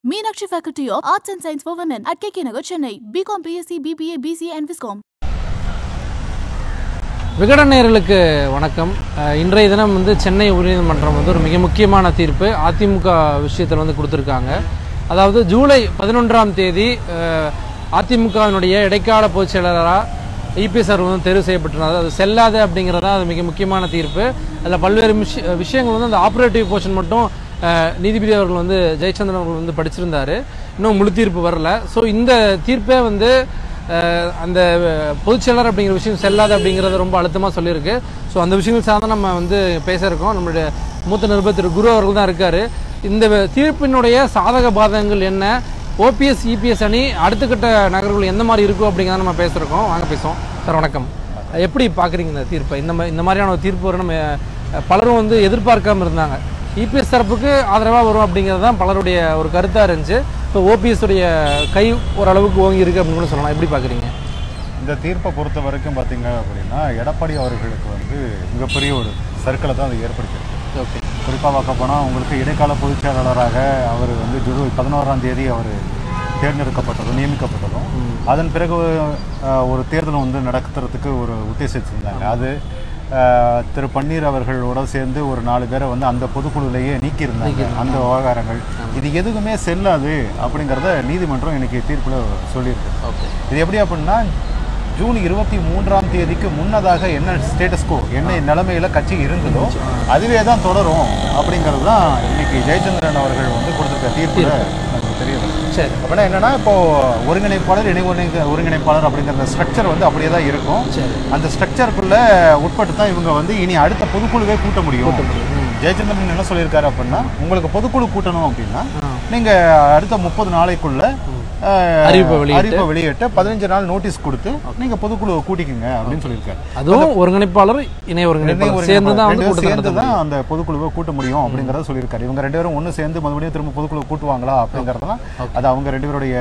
Meenakshi Faculty of Arts and Science for Women at KK Nagar, Chennai. BCom, BSc, BBA, BCA and Viscom. Vikatan நேயர்களுக்கு வணக்கம் அஹ் இன்றைய தினம் வந்து சென்னை உயர்நீதிமன்றம் வந்து ஒரு மிக முக்கியமான தீர்ப்பு அதிமுக விஷயத்தில் வந்து கொடுத்துருக்காங்க அதாவது ஜூலை பதினொன்றாம் தேதி அஹ், அதிமுகவினுடைய இடைக்கால பொதுச் செயலாளராக இபிஎஸ் அவர் வந்து தேர்வு செய்யப்பட்டிருந்தார் அது செல்லாது அப்படிங்கிறது தான் அது மிக முக்கியமான தீர்ப்பு அதில் பல்வேறு விஷய விஷயங்கள் வந்து அந்த ஆப்ரேட்டிவ் போர்ஷன் மட்டும் அஹ், நீதிபதி அவர்கள் வந்து ஜெயச்சந்திரன் அவர்கள் வந்து படிச்சிருந்தாரு இன்னும் முழு தீர்ப்பு வரல ஸோ இந்த தீர்ப்பே வந்து அஹ் அந்த பொதுச் செயலர் அப்படிங்கிற விஷயம் செல்லாது அப்படிங்கிறத ரொம்ப அழுத்தமாக சொல்லியிருக்கு ஸோ அந்த விஷயங்கள் சார்ந்து நம்ம வந்து பேச இருக்கோம் நம்மளுடைய மூத்த நிருபர் திரு குரு அவர்கள் தான் இருக்காரு இந்த தீர்ப்பினுடைய சாதக பாதகங்கள் என்ன ஓபிஎஸ் இபிஎஸ் அணி அடுத்த கட்ட நகர்வுகள் எந்த மாதிரி இருக்கும் அப்படிங்கிறத நம்ம பேசுகிறோம் வாங்க பேசுவோம் சார் வணக்கம் எப்படி பார்க்குறீங்க இந்த தீர்ப்பை இந்த மாதிரி இந்த மாதிரியான ஒரு தீர்ப்பு வரும் நம்ம அஹ், பலரும் வந்து எதிர்பார்க்காம இருந்தாங்க இபிஎஸ் தரப்புக்கு ஆதரவாக வரும் அப்படிங்கிறது தான் பலருடைய ஒரு கருத்தாக இருந்துச்சு இப்போ ஓபிஎஸ் உடைய கை ஓரளவுக்கு ஓங்கி இருக்கு அப்படின்னு கூட சொல்லலாம் எப்படி பார்க்குறீங்க இந்த தீர்ப்பை பொறுத்த வரைக்கும் பார்த்தீங்க அப்படின்னா எடப்பாடி அவர்களுக்கு வந்து மிகப்பெரிய ஒரு சர்க்கிளை தான் அது ஏற்படுத்தியிருக்கு ஓகே குறிப்பாக பார்க்க போனால் உங்களுக்கு இடைக்கால பொதுச் செயலாளராக அவர் வந்து ஜூலை பதினோராம் தேதி அவர் தேர்ந்தெடுக்கப்பட்டதும் நியமிக்கப்பட்டதும் அதன் பிறகு அஹ், ஒரு தேர்தல் வந்து நடத்துறதுக்கு ஒரு உத்தேசிச்சிருந்தாங்க அது அஹ், திரு பன்னீர் அவர்களோட சேர்ந்து ஒரு நாலு பேரை வந்து அந்த பொதுக்குழுவிலேயே நீக்கியிருந்தாங்க அந்த விவகாரங்கள் இது எதுவுமே செல்லாது அப்படிங்கிறத நீதிமன்றம் இன்னைக்கு தீர்ப்பில் சொல்லியிருக்கு ஓகே இது எப்படி அப்படின்னா ஜூன் இருபத்தி மூன்றாம் தேதிக்கு முன்னதாக என்ன ஸ்டேட்டஸ்கோ என்ன நிலைமையில கட்சி இருந்ததோ அதுவே தான் தொடரும் அப்படிங்கிறது தான் இன்னைக்கு ஜெயச்சந்திரன் அவர்கள் வந்து கொடுத்துருக்க தீர்ப்புல நமக்கு தெரியுது சரி அப்படின்னா என்னன்னா இப்போ ஒருங்கிணைப்பாளர் இணை ஒருங்கிணை ஒருங்கிணைப்பாளர் அப்படிங்கிற ஸ்ட்ரக்சர் வந்து அப்படியே தான் இருக்கும் சரி அந்த ஸ்ட்ரக்சருக்குள்ள உட்பட்டு தான் இவங்க வந்து இனி அடுத்த பொதுக்குழுவே கூட்ட முடியும் ஜெயச்சந்திரன் என்ன சொல்லியிருக்காரு அப்படின்னா உங்களுக்கு பொதுக்குழு கூட்டணும் அப்படின்னா நீங்க அடுத்த முப்பது நாளைக்குள்ள அஹ், அறிவிப்பை வெளியிட்டு. அறிவிப்பை வெளியிட்டு பதினஞ்சு நாள் நோட்டீஸ் கொடுத்து நீங்க பொதுக்குழுவை கூட்டிக்கங்க அப்படின்னு சொல்லியிருக்காரு அதுவும் ஒருங்கிணைப்பாளர் இணை ஒருங்கிணைப்பாளர் சேர்ந்து தான் வந்து ரெண்டு பேரும் கூட்டத்தை சேர்ந்து நடத்த தான் அந்த பொதுக்குழுவை கூட்ட முடியும் அப்படிங்கறத சொல்லியிருக்காரு இவங்க ரெண்டு பேரும் ஒண்ணு சேர்ந்து மறுபடியும் திரும்ப பொதுக்குழு கூட்டுவாங்களா அப்படிங்கறதெல்லாம் அது அவங்க ரெண்டு பேருடைய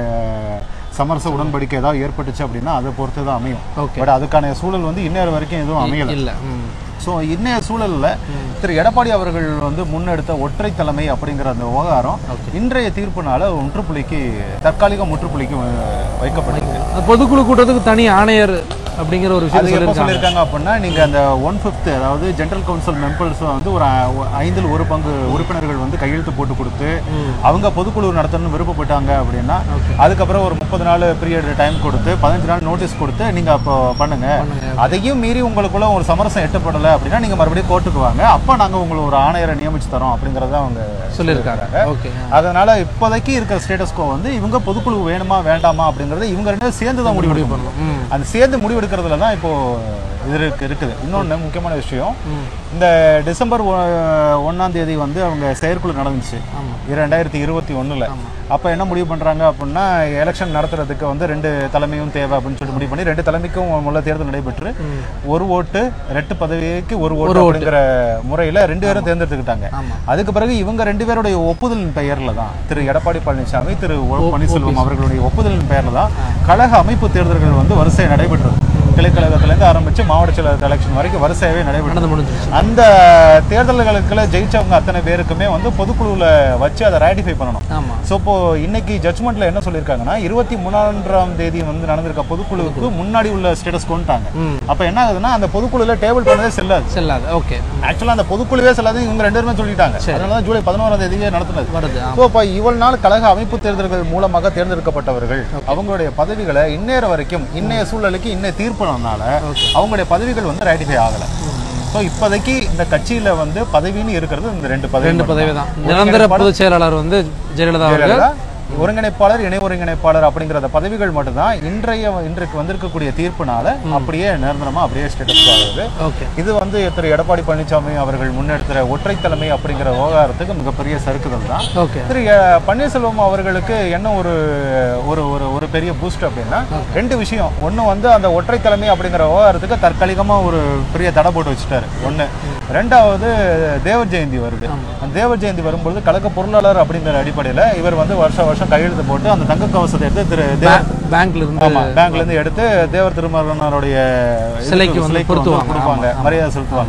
சமரச உடன்படிக்கை ஏதாவது ஏற்பட்டுச்சு அப்படின்னா அதை பொறுத்து தான் அமையும் Okay. பட் அதுக்கான சூழல் வந்து இன்னொரு வரைக்கும் எதுவும் அமையல இல்ல ம். ஸோ இன்னைய சூழல்ல திரு எடப்பாடி அவர்கள் வந்து முன்னெடுத்த ஒற்றை தலைமை அப்படிங்கிற அந்த விவகாரம் இன்றைய தீர்ப்புனால முற்றுப்புள்ளிக்கு தற்காலிக முற்றுப்புள்ளிக்கு வ- வைக்கப்பட்டிருக்கு அந்த பொதுக்குழு கூட்டத்துக்கு தனி ஆணையர் அப்படிங்கிற ஒரு விஷயம் அது எப்போ சொல்லியிருக்காங்க சொல்லியிருக்காங்க அப்படின்னா நீங்க அந்த ஒன் ஃபிஃப்த் அதாவது ஜென்ரல் கவுன்சில் மெம்பர்ஸ் வந்து ஒரு ஐ- ஐந்தில் ஒரு பங்கு உறுப்பினர்கள் வந்து கையெழுத்து போட்டு கொடுத்து அவங்க பொதுக்குழு நடத்தணும்னு விருப்பப்பட்டாங்க அப்படின்னா அதுக்கப்புறம் ஒரு முப்பது நாள் பீரியட் டைம் கொடுத்து பதினஞ்சு நாள் நோட்டீஸ் கொடுத்து நீங்க அப்போ பண்ணுங்க அதையும் மீறி உங்களுக்குள்ள ஒரு சமரசம் எட்டப்படலை அப்படின்னா நீங்க மறுபடியும் கோர்ட்டுக்கு வாங்க அப்போ நாங்க உங்களுக்கு ஒரு ஆணையரை நியமிச்சு தரோம் அப்படிங்கறத அவங்க சொல்லியிருக்காங்க ஓகே அதனால இப்போதைக்கு இருக்கிற ஸ்டேட்டஸ்கோ வந்து இவங்க பொதுக்குழு வேணுமா வேண்டாமா அப்படிங்கறத இவங்க ரெண்டு பேரும் சேர்ந்து தான் முடிவு பண்ணணும் ம். அந்த சேர்ந்து முடிவெடுக்கிறதுல தான் இப்போ இது இருக்கு இருக்குது இன்னொன்று முக்கியமான விஷயம் இந்த டிசம்பர் ஒ- ஒண்ணாம் தேதி வந்து அவங்க செயற்குழு நடந்துச்சு ரெண்டாயிரத்தி இருபத்தி ஒண்ணுல அப்போ என்ன முடிவு பண்றாங்க அப்படின்னா எலெக்ஷன் நடத்துறதுக்கு வந்து ரெண்டு தலைமையும் தேவை அப்படின்னு சொல்லி முடிவு பண்ணி ரெண்டு தலைமைக்கும் உள்ள தேர்தல் நடைபெற்று ஒரு ஓட்டு ரெட்டு பதவிக்கு ஒரு ஓட்டு அப்படிங்கிற முறையில ரெண்டு பேரும் தேர்ந்தெடுத்துக்கிட்டாங்க ஆமா. அதுக்கு பிறகு இவங்க ரெண்டு பேருடைய ஒப்புதலின் பெயர்ல தான் திரு எடப்பாடி பழனிசாமி திரு ஓ பன்னீர்செல்வம் அவர்களுடைய ஒப்புதலின் பெயர்ல தான் கழக அமைப்பு தேர்தல்கள் வந்து வரிசை நடைபெற்றது கிளைக்கழகத்திலேருந்து ஆரம்பிச்சு மாவட்ட செயலர் எலெக்ஷன் வரைக்கும் வரிசையாவே நடைபெற்றது நடந்து முடிஞ்சிருச்சு அந்த தேர்தல்களுக்குள்ள ஜெயிச்சவங்க அத்தனை பேருக்குமே வந்து பொதுக்குழுவில் வச்சு அதை ராட்டிஃபை பண்ணணும் ஆமா ஸோ இப்போ இன்னைக்கு ஜட்மெண்ட்ல என்ன சொல்லியிருக்காங்கன்னா இருபத்தி மூணாம் தேதி வந்து நடந்திருக்க பொதுக்குழுவுக்கு முன்னாடி உள்ள ஸ்டேட்டஸ் கொண்டுட்டாங்க ம். அப்ப என்ன ஆகுதுன்னா அந்த பொதுக்குழுல டேபிள் பண்ணதே செல்லாது செல்லாது ஓகே ஆக்சுவலா அந்த பொதுக்குழுவே செல்லாது இவங்க ரெண்டு பேருமே சொல்லிட்டாங்க அதனால தான் ஜூலை பதினோராம் தேதியே நடத்துனது வருது ஆமா. ஸோ இப்போ இவ்வளவு நாள் கழக அமைப்பு தேர்தல்கள் மூலமாக தேர்ந்தெடுக்கப்பட்டவர்கள் அவங்களுடைய பதவிகளை இந்நேர வரைக்கும் இன்னைய சூழலுக்கு இன்னைய தீர்ப்பினால அவங்களுடைய பதவிகள் வந்து ரேட்டிஃபை ஆகல ஸோ இப்போதைக்கு இந்த கட்சியில வந்து பதவின்னு இருக்கிறது இந்த ரெண்டு பதவி ரெண்டு பதவி மட்டும்தான். தான் நிரந்தர பொதுச் செயலாளர் வந்து ஜெயலலிதா அவர்கள் ஜெயலலிதா, ஒருங்கிணைப்பாளர் இணை ஒருங்கிணைப்பாளர் அப்படிங்கிற அந்த பதவிகள் மட்டும்தான் இன்றைய இன்றைக்கு வந்திருக்கக்கூடிய தீர்ப்புனால அப்படியே நிரந்தரமா அப்படியே ஸ்டேட்டஸ் ஆகுது ஓகே இது வந்து திரு எடப்பாடி பழனிசாமி அவர்கள் முன்னெடுக்கிற ஒற்றை தலைமை அப்படிங்கிற விவகாரத்துக்கு மிகப்பெரிய சறுக்குதல் தான் ஓகே திரு அஹ், பன்னீர்செல்வம் அவர்களுக்கு என்ன ஒரு ஒரு ஒரு ஒரு பெரிய பூஸ்ட் அப்படின்னா ரெண்டு விஷயம் ஒன்று வந்து அந்த ஒற்றை தலைமை அப்படிங்கிற விவகாரத்துக்கு தற்காலிகமாக ஒரு பெரிய தடை போட்டு வச்சுட்டாரு ஒன்று ரெண்டாவது தேவர் ஜெயந்தி வருது அந்த தேவர் ஜெயந்தி வரும்பொழுது கழக பொருளாளர் அப்படிங்கிற அடிப்படையில் இவர் வந்து வருஷம் வருஷம் கையெழுத்து போட்டு அந்த தங்க கவசத்தை எடுத்து திரு தேவர் பேங்க்ல இருந்து ஆமா பேங்க்ல இருந்து எடுத்து தேவர் திருமகனாருடைய இதுக்கு சிலைக்கு வந்து சிலைக்கு பொருத்துவாங்க. கொடுப்பாங்க மரியாதை செலுத்துவாங்க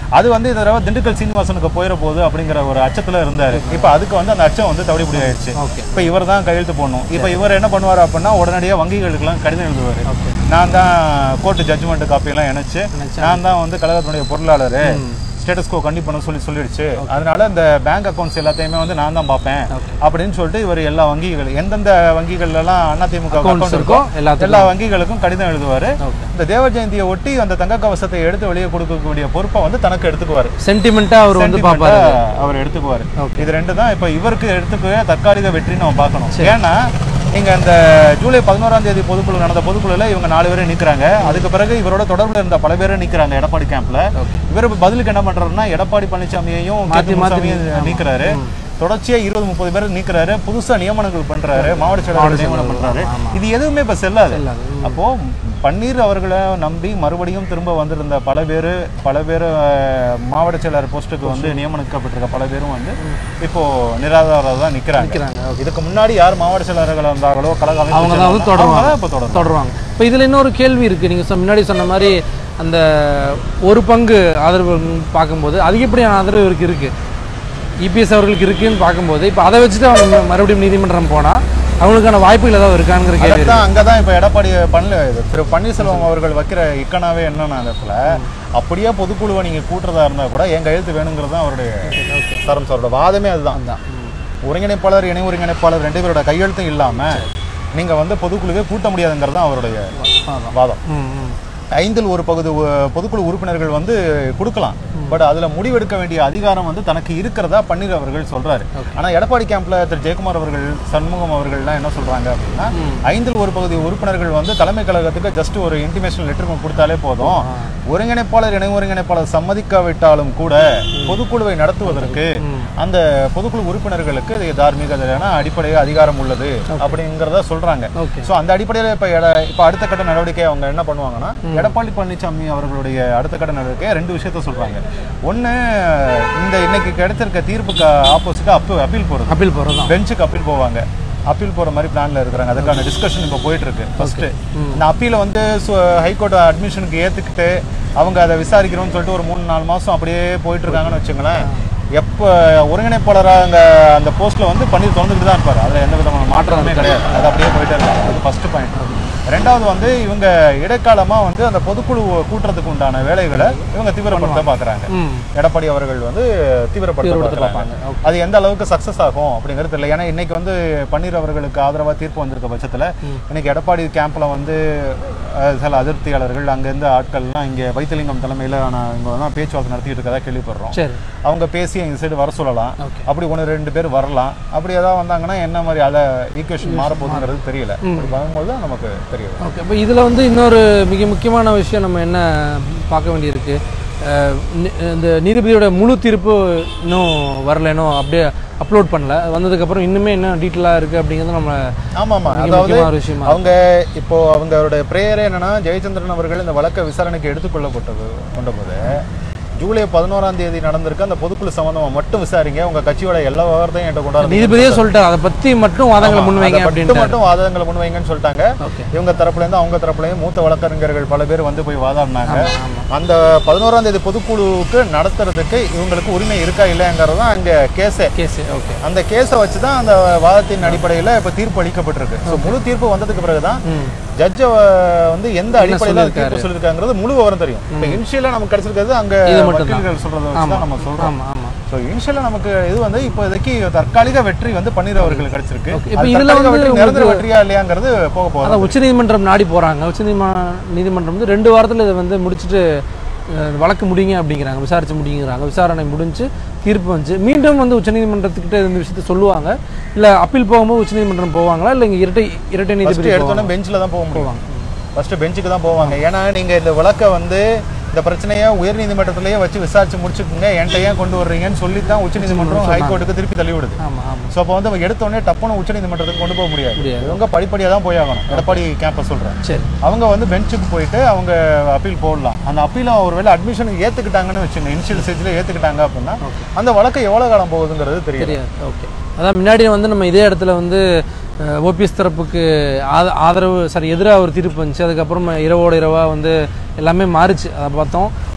அது வந்து இந்த தடவை திண்டுக்கல் சீனிவாசனுக்கு போயிட போகுது அப்படிங்கிற ஒரு அச்சத்துல இருந்தாரு இப்போ அதுக்கு வந்து அந்த அச்சம் வந்து தவிடுபடி ஆயிடுச்சு ஓகே இப்போ இவர் தான் கையெழுத்து போடணும் இப்போ இவர் என்ன பண்ணுவார் அப்படின்னா உடனடியாக வங்கிகளுக்கெல்லாம் கடிதம் எழுதுவார் நான் தான் கோர்ட்டு ஜட்ஜ்மெண்ட் காப்பியெல்லாம் இணைச்சு நான் தான் வந்து கழகத்தினுடைய பொருளாளர் ஸ்டேட்டஸ் கோ கண்டி பண்ண சொல்லி சொல்லிடுச்சு அதனால இந்த பேங்க் அக்கௌண்ட்ஸ் எல்லாத்தையுமே வந்து நான் தான் பார்ப்பேன் அப்படின்னு சொல்லிட்டு இவர் எல்லா வங்கிகள் எந்தெந்த வங்கிகள்லாம் அதிமுக Accounts அக்கௌண்ட் இருக்கோ இருக்கோ எல்லாத்துக்கும். எல்லா வங்கிகளுக்கும் கடிதம் எழுதுவார் ஓகே இந்த தேவ ஜெயந்தியை ஒட்டி அந்த தங்க கவசத்தை எடுத்து வெளியே கொடுக்கக்கூடிய பொறுப்பை வந்து தனக்கு எடுத்துக்குவார் சென்டிமெண்ட்டாக அவர் வந்து பார்ப்பாரு Sentiment-ஆ அவர் எடுத்துக்குவார் Okay. இது ரெண்டு தான் இப்போ இவருக்கு எடுத்துக்கவே தற்காலிக வெற்றின்னு நம்ம பார்க்கணும் ஏன்னா இங்க இந்த ஜூலை பதினோராம் தேதி பொதுக்குழு நடந்த பொதுக்குழுல இவங்க நாலு பேரை நிக்கிறாங்க அதுக்கு பிறகு இவரோட தொடர்புல இருந்த பல பேரை நிக்கிறாங்க எடப்பாடி கேம்ப்ல இவர் பதிலுக்கு என்ன பண்றாருன்னா எடப்பாடி பழனிசாமியையும் கே. மாத்தி மாத்தி முனுசாமியையும் நீக்கிறாரு தொடர்ச்சியா இருபது முப்பது பேர் நீக்கிறாரு புதுசா நியமனங்கள் பண்றாரு மாவட்ட செயலாளர் நியமனம் பண்றாரு இது எதுவுமே இப்ப செல்லாது செல்லாது. அப்போ பன்னீர் அவர்களை நம்பி மறுபடியும் திரும்ப வந்திருந்த பல பேர் பல பேர் அஹ், மாவட்ட செயலாளர் போஸ்ட்டுக்கு வந்து நியமனிக்கப்பட்டிருக்க பல பேரும் வந்து இப்போ நிராதாரா தான் நிக்கிறாங்க நிற்கிறாங்க இதுக்கு முன்னாடி யார் மாவட்ட செயலாளர்கள் வந்தார்களோ கழக அமைப்பு அவங்க தான் வந்து செயலாளர்கள், தொடருவாங்க. அவங்க தான் இப்போ தொடரும் தொடருவாங்க இப்போ இதில் இன்னொரு கேள்வி இருக்குது நீங்கள் முன்னாடி சொன்ன மாதிரி அந்த ஒரு பங்கு ஆதரவு பார்க்கும்போது அதிகப்படியான ஆதரவு இவருக்கு இருக்குது இபிஎஸ் அவர்களுக்கு இருக்குன்னு பார்க்கும்போது இப்போ அதை வச்சுட்டு அவங்க மறுபடியும் நீதிமன்றம் போனால் அவங்களுக்கான வாய்ப்புகள் ஏதாவது இருக்காங்கிற கேள்வி இருக்கு. அதான் அங்கதான் இப்ப எடப்பாடி பண்ணல இது திரு பன்னீர்செல்வம் அவர்கள் வைக்கிற இக்கனாவே என்னன்னா அந்த இடத்துல அப்படியே பொதுக்குழுவை நீங்க கூட்டுறதா இருந்தா கூட என் கையெழுத்து வேணுங்கிறது தான் அவருடைய சரம் சாரோட வாதமே அதுதான் அதான் ஒருங்கிணைப்பாளர் இணை ஒருங்கிணைப்பாளர் ரெண்டு பேரோட கையெழுத்தும் இல்லாம நீங்க வந்து பொதுக்குழுவே கூட்ட முடியாதுங்கிறது தான் அவருடைய வாதம் ம் ம் ஐந்தில் ஒரு பகுதி உ- பொதுக்குழு உறுப்பினர்கள் வந்து கொடுக்கலாம் பட் அதுல முடிவெடுக்க வேண்டிய அதிகாரம் வந்து தனக்கு இருக்கிறதா பன்னீர் அவர்கள் சொல்றாரு ஆனா எடப்பாடி கேம்ப்ல திரு ஜெயக்குமார் அவர்கள் சண்முகம் அவர்கள்லாம் என்ன சொல்றாங்க அப்படின்னா ஐந்தில் ஒரு பகுதி உறுப்பினர்கள் வந்து தலைமை கழகத்துக்கு ஜஸ்ட் ஒரு இன்டிமேஷன் லெட்டர் கொடுத்தாலே போதும் ஒருங்கிணைப்பாளர் இணை ஒருங்கிணைப்பாளர் சம்மதிக்காவிட்டாலும் கூட பொதுக்குழுவை நடத்துவதற்கு அந்த பொதுக்குழு உறுப்பினர்களுக்கு இது தார்மீகமான அடிப்படை அதிகாரம் உள்ளது அப்படிங்கிறத சொல்றாங்க ஓகே சோ அந்த அடிப்படையில் இப்போ இப்போ அடுத்த கட்ட நடவடிக்கை அவங்க என்ன பண்ணுவாங்கன்னா எடப்பாடி பழனிசாமி அவர்களுடைய அடுத்த கட்ட நடவடிக்கை ரெண்டு விஷயத்த சொல்றாங்க ஒண்ணு இந்த இன்னைக்கு கிடைச்சிருக்க தீர்ப்புக்கு ஆப்போசிட்டா அப்பு அப்பீல் போறது அப்பீல் போகிறது தான் பெஞ்சுக்கு அப்பீல் போவாங்க அப்பீல் போற மாதிரி பிளான்ல இருக்கிறாங்க அதுக்கான டிஸ்கஷன் இப்போ போயிட்டு இருக்கு ஃபர்ஸ்ட் இந்த அப்பீல வந்து ஹைகோர்ட் அட்மிஷனுக்கு ஏத்துக்கிட்டு அவங்க அதை விசாரிக்கிறோம்னு சொல்லிட்டு ஒரு மூணு நாலு மாசம் அப்படியே போயிட்டு இருக்காங்கன்னு வச்சுங்களேன் எப்போ ஒருங்கிணைப்பாளராக அங்கே அந்த போஸ்ட்ல வந்து பன்னீர் திறந்துக்கிட்டு தான் இருப்பார் அதில் எந்த விதமான மாற்றமே கிடையாது அது அப்படியே போயிட்டே இருக்காங்க அது ஃபர்ஸ்ட் பாயிண்ட் ரெண்டாவது வந்து இவங்க இடைக்காலமா வந்து அந்த பொதுக்குழு கூட்டுறதுக்கு உண்டான வேலைகளை இவங்க தீவிரப்படுத்த பார்க்கறாங்க ம் எடப்பாடி அவர்கள் வந்து தீவிரப்படுத்த தீவிரப்படுத்த பார்க்கறாங்க பார்ப்பாங்க. அது எந்த அளவுக்கு சக்சஸ் ஆகும் அப்படிங்கிறது தெரியல ஏன்னா இன்னைக்கு வந்து பன்னீர் அவர்களுக்கு ஆதரவா தீர்ப்பு வந்திருக்க பட்சத்துல இன்னைக்கு எடப்பாடி கேம்ப்ல வந்து அஹ், சில அதிருப்தியாளர்கள் அங்கிருந்த ஆட்கள்லாம் இங்க வைத்திலிங்கம் தலைமையில நான் இங்க வந்து பேச்சுவார்த்தை நடத்திட்டு இருக்கதா கேள்விப்படுறோம் சரி அவங்க பேசி இந்த சைடு வர சொல்லலாம் ஓகே அப்படி ஒன்று ரெண்டு பேர் வரலாம் அப்படி ஏதாவது வந்தாங்கன்னா என்ன மாதிரி அதை ஈக்குவேஷன் மாறப்போகுதுங்கிறது தெரியல அப்படி வரும்போது தான் நமக்கு தெரியும் ஓகே இப்போ இதில் வந்து இன்னொரு மிக முக்கியமான விஷயம் நம்ம என்ன பார்க்க வேண்டியிருக்கு அஹ் நி- இந்த நீதிபதியோட முழு தீர்ப்பு இன்னும் வரல இன்னும் அப்படியே அப்லோட் பண்ணல அது வந்ததுக்கப்புறம் இன்னுமே என்ன டீட்டெயிலாக இருக்குது அப்படிங்கிறது நம்ம ஆமா ஆமா மிக அதாவது முக்கியமான ஒரு விஷயமா அவங்க இப்போ அவங்களுடைய பிரேயரே என்னன்னா ஜெயச்சந்திரன் அவர்கள் இந்த வழக்கை விசாரணைக்கு எடுத்துக்கொள்ளப்பட்டது கொண்டபோது ஜூலை பதினோராம் தேதி நடந்திருக்க அந்த பொதுக்குழு சம்பந்தமா மட்டும் விசாரிங்க உங்க கட்சியோட எல்லா விவரத்தையும் என்கிட்ட கொண்டாந்து நீதிபதியே சொல்லிட்டார் அதை பத்தி மட்டும் வாதங்களை முன்வைங்க அதை மட்டும் அப்படின்ட்டு மட்டும் வாதங்களை முன்வைங்கன்னு சொல்லிட்டாங்க ஓகே இவங்க தரப்புல இருந்து அவங்க தரப்புல இருந்து மூத்த வழக்கறிஞர்கள் பல பேர் வந்து போய் வாதாடினாங்க அந்த பதினோராம் தேதி பொதுக்குழுவுக்கு நடத்துறதுக்கு இவங்களுக்கு உரிமை இருக்கா இல்லைங்கிறது தான் அங்க கேஸே கேஸ் ஓகே அந்த கேஸை வச்சு தான் அந்த வாதத்தின் அடிப்படையில் இப்போ தீர்ப்பு அளிக்கப்பட்டிருக்கு ஸோ முழு தீர்ப்பு வந்ததுக்கு பிறகு தான் ம் ஜட்ஜை வந்து எந்த அடிப்படையில் சொல்லியிருக்காரு? தீர்ப்பு சொல்லியிருக்காங்கிறது முழு விவரம் தெரியும் இப்போ இனிஷியலாக நமக்கு கிடைச்சிருக்கிறது அங்க இது மட்டும்தான். வக்கீல்கள் சொல்றதை வச்சு தான் நம்ம சொல்றோம் ஆமா ஆமா ஸோ இனிஷியலாக நமக்கு இது வந்து இப்போதைக்கு தற்காலிக வெற்றி வந்து பன்னீர் அவர்களுக்கு கிடைச்சிருக்கு Okay. இப்ப அது இதுல தற்காலிக வந்து வெற்றி நிரந்தர உங்களுக்கு- வெற்றியா இல்லையாங்கிறது போக போகுது அதான் உச்சநீதிமன்றம் நாடி போறாங்க உச்சநீதிம நீதிமன்றம் வந்து ரெண்டு வாரத்துல இதை வந்து முடிச்சுட்டு அஹ், வழக்கு முடிங்க அப்படிங்கிறாங்க விசாரிச்சு முடிங்கிறாங்க விசாரணை முடிஞ்சு தீர்ப்பு வந்துச்சு மீண்டும் வந்து உச்சநீதிமன்றத்துக்கிட்ட இந்த விஷயத்த சொல்லுவாங்க இல்ல அப்பீல் போகும்போது உச்சநீதிமன்றம் போவாங்களா இல்ல இங்க இரட்டை இரட்டை ஃபர்ஸ்ட் நீதிபதி எடுத்தோன்னே போவாங்க? பெஞ்சில் தான் போக முடியும் போவாங்க ஃபர்ஸ்ட் பெஞ்சுக்கு தான் போவாங்க ஏன்னா நீங்க இந்த வழக்கை வந்து இந்த பிரச்சனையை உயர்நீதிமன்றத்திலேயே வச்சு விசாரிச்சு முடிச்சுக்கோங்க என்கிட்ட ஏன் கொண்டு வர்றீங்கன்னு சொல்லி தான் உச்சநீதிமன்றம் ஹைகோர்ட்டுக்கு திருப்பி தள்ளி விடுது ஆமா ஆமா ஸோ அப்போ வந்து எடுத்த உடனே டப்புன்னு உச்சநீதிமன்றத்துக்கு கொண்டு போக முடியாது முடியாது. இவங்க படிப்படியாக தான் போய் ஆகணும் எடப்பாடி கேம்பஸ் சொல்கிறேன் சரி அவங்க வந்து பெஞ்சுக்கு போயிட்டு அவங்க அப்பீல் போடலாம் அந்த அப்பீலை ஒருவேளை அட்மிஷன் ஏற்றுக்கிட்டாங்கன்னு வச்சுங்க இனிஷியல் ஸ்டேஜில் ஏற்றுக்கிட்டாங்க அப்படின்னா அந்த வழக்கு எவ்வளோ காலம் போகுதுங்கிறது தெரியும் தெரியாது ஓகே அதான் முன்னாடி வந்து நம்ம இதே இடத்துல வந்து ஓபிஎஸ் தரப்புக்கு ஆத ஆதரவு சாரி எதிராக ஒரு தீர்ப்பு வந்துச்சு அதுக்கப்புறம் இரவோட இரவா வந்து எல்லாமே மாறுச்சு அதை பார்த்தோம்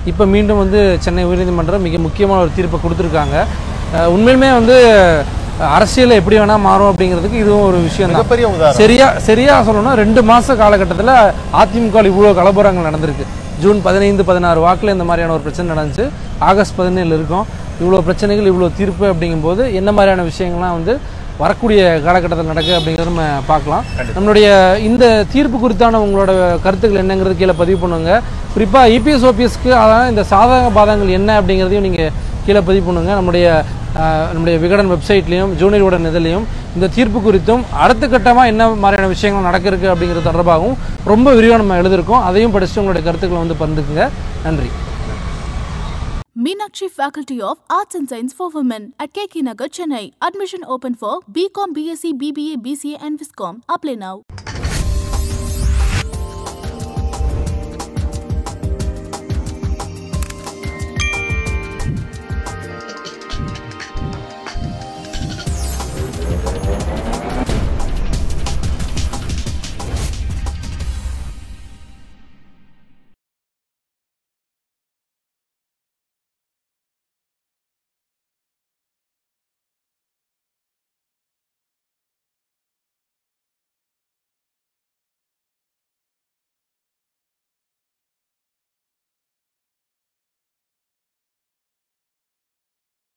இப்போ மீண்டும் வந்து சென்னை உயர்நீதிமன்றம் மிக முக்கியமான ஒரு தீர்ப்பை கொடுத்துருக்காங்க அஹ், உண்மையிலுமே வந்து அரசியல் எப்படி வேணால் மாறும் அப்படிங்கிறதுக்கு இதுவும் ஒரு விஷயம் தான் மிகப்பெரிய உதாரணம் சரியா சரியா சொல்லணும்னா ரெண்டு மாச காலகட்டத்தில் அதிமுக இவ்வளோ கலபரங்கள் நடந்திருக்கு ஜூன் பதினைந்து பதினாறு வாக்கில் இந்த மாதிரியான ஒரு பிரச்சனை நடந்துச்சு ஆகஸ்ட் பதினேழு இருக்கும் இவ்வளோ பிரச்சனைகள் இவ்வளோ தீர்ப்பு அப்படிங்கும்போது என்ன மாதிரியான விஷயங்கள்லாம் வந்து வரக்கூடிய காலகட்டத்தில் நடக்கு அப்படிங்கிறத நம்ம பார்க்கலாம் நம்மளுடைய இந்த தீர்ப்பு குறித்தான உங்களோட கருத்துக்கள் என்னங்கிறது கீழே பதிவு பண்ணுங்க குறிப்பாக இபிஎஸ் ஓபிஎஸ்க்கு அதான் இந்த சாதக பாதங்கள் என்ன அப்படிங்கிறதையும் நீங்கள் கீழே பதிவு பண்ணுங்க நம்முடைய ஆஹ், நம்முடைய விகடன் வெப்சைட்லையும் ஜூனியர் உடன் இதுலையும் இந்த தீர்ப்பு குறித்தும் அடுத்த கட்டமாக என்ன மாதிரியான விஷயங்கள் நடக்க இருக்கு அப்படிங்கிறது தொடர்பாகவும் ரொம்ப விரிவாக நம்ம எழுதியிருக்கோம் அதையும் படிச்சுட்டு உங்களுடைய கருத்துக்களை வந்து பகிர்ந்துக்குங்க நன்றி Meenakshi Faculty of Arts and Science for Women at KK Nagar, Chennai. Admission open for BCom, BSc, BBA, BCA and Viscom. Apply now.